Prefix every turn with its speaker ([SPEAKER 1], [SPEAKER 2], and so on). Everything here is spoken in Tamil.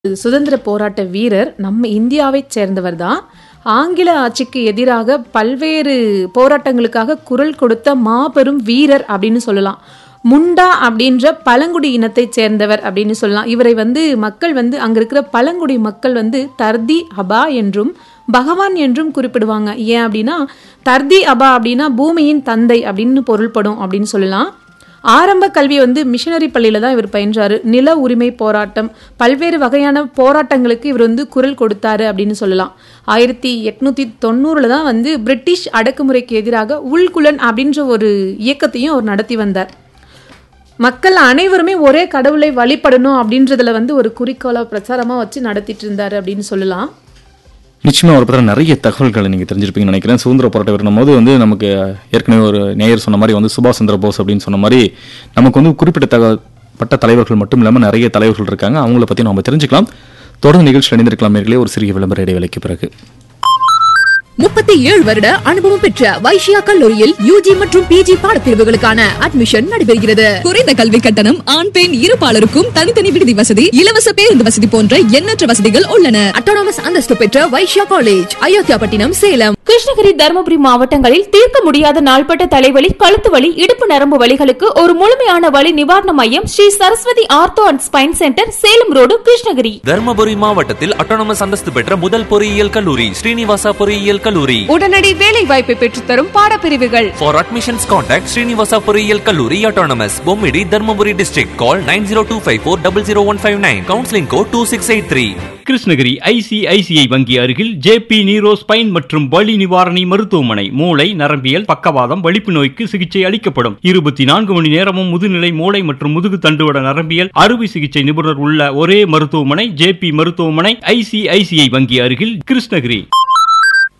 [SPEAKER 1] சுதந்திர போராட்ட வீரர் நம்ம இந்தியாவைச் சேர்ந்தவர் தான் ஆங்கில ஆட்சிக்கு எதிராக பல்வேறு போராட்டங்களுக்காக குரல் கொடுத்த மாபெரும் வீரர் அப்படின்னு சொல்லலாம் முண்டா அப்படின்ற பழங்குடி இனத்தைச் சேர்ந்தவர் அப்படின்னு சொல்லலாம் இவரை வந்து மக்கள் வந்து அங்க இருக்கிற பழங்குடி மக்கள் வந்து தர்தி அபா என்றும் பகவான் என்றும் குறிப்பிடுவாங்க ஏன் அப்படின்னா தர்தி அபா அப்படின்னா பூமியின் தந்தை அப்படின்னு பொருள்படும் அப்படின்னு சொல்லலாம் ஆரம்ப கல்வி வந்து மிஷனரி பள்ளியில தான் இவர் பயின்றாரு நில உரிமை போராட்டம் பல்வேறு வகையான போராட்டங்களுக்கு இவர் வந்து குரல் கொடுத்தாரு அப்படின்னு சொல்லலாம் ஆயிரத்தி எட்நூத்தி தொண்ணூறுல தான் வந்து பிரிட்டிஷ் அடக்குமுறைக்கு எதிராக உள்குலன் அப்படின்ற ஒரு இயக்கத்தையும் அவர் நடத்தி வந்தார் மக்கள் அனைவருமே ஒரே கடவுளை வழிபடணும் அப்படின்றதுல வந்து ஒரு குறிக்கோளை பிரச்சாரமா வச்சு நடத்திட்டு இருந்தாரு அப்படின்னு சொல்லலாம்
[SPEAKER 2] நிச்சயமா ஒரு பத்திரம் நிறைய தகவல்களை நீங்க தெரிஞ்சிருப்பீங்கன்னு நினைக்கிறேன் சுதந்திர போராட்ட வீரனும் போது வந்து நமக்கு ஏற்கனவே ஒரு நேயர் சொன்ன மாதிரி வந்து சுபாஷ் சந்திர போஸ் அப்படின்னு சொன்ன மாதிரி நமக்கு வந்து குறிப்பிட்ட தக பட்ட தலைவர்கள் மட்டும் இல்லாமல் நிறைய தலைவர்கள் இருக்காங்க அவங்கள பத்தி நம்ம தெரிஞ்சுக்கலாம் தொடர்ந்து நிகழ்ச்சி அணிந்திருக்கலாம் நேர்களே ஒரு சிறிய விளம்பர இடைவேளைக்கு பிறகு
[SPEAKER 3] முப்பத்தி ஏழு வருட அனுபவம் பெற்ற வைஷ்யா கல்லூரியில் யூஜி மற்றும் பிஜி பாடப்பிரிவுகளுக்கான அட்மிஷன் நடைபெறுகிறது குறைந்த கல்வி கட்டணம் ஆண் பெண் இருபாலருக்கும் தனித்தனி விடுதி வசதி இலவச பேருந்து வசதி போன்ற எண்ணற்ற வசதிகள் உள்ளன அட்டானமஸ் அந்தஸ்து பெற்ற வைஷ்யா காலேஜ் அயோத்தியாபட்டினம் சேலம்
[SPEAKER 4] கிருஷ்ணகிரி தருமபுரி மாவட்டங்களில் தீர்க்க முடியாத நாள்பட்ட தலைவலி கழுத்து வலி இடுப்பு நரம்பு வலிகளுக்கு ஒரு முழுமையான வலி நிவாரண மையம் Sri Saraswathi ortho and spine centre Salem road Krishnagiri
[SPEAKER 5] Dharmapuri மாவட்டத்தில் அட்டானமஸ் அந்தஸ்து பெற்ற முதல் பொறியியல் கல்லூரி ஸ்ரீனிவாசா பொறியியல் கல்லூரி
[SPEAKER 6] உடனடி வேலை வாய்ப்பை பெற்றுத்தரும் பாடப்பிரிவுகள்
[SPEAKER 5] For admissions contact Srinivasa பொறியியல் கல்லூரி autonomous Bommidi Dharmapuri district call 9025400159 counseling code 2683
[SPEAKER 7] Krishnagiri ICICI வங்கி அருகில் ஜேபி நீரோ ஸ்பைன் மற்றும் வலி நிவாரணி மருத்துவமனை மூளை நரம்பியல் பக்கவாதம் வலிப்பு நோய்க்கு சிகிச்சை அளிக்கப்படும் இருபத்தி நான்கு மணி நேரமும் முதுநிலை மூளை மற்றும் முதுகு தண்டுவட நரம்பியல் அறுவை சிகிச்சை நிபுணர் உள்ள ஒரே மருத்துவமனை ஜேபி மருத்துவமனை ஐசிஐசிஐ வங்கி அருகில் கிருஷ்ணகிரி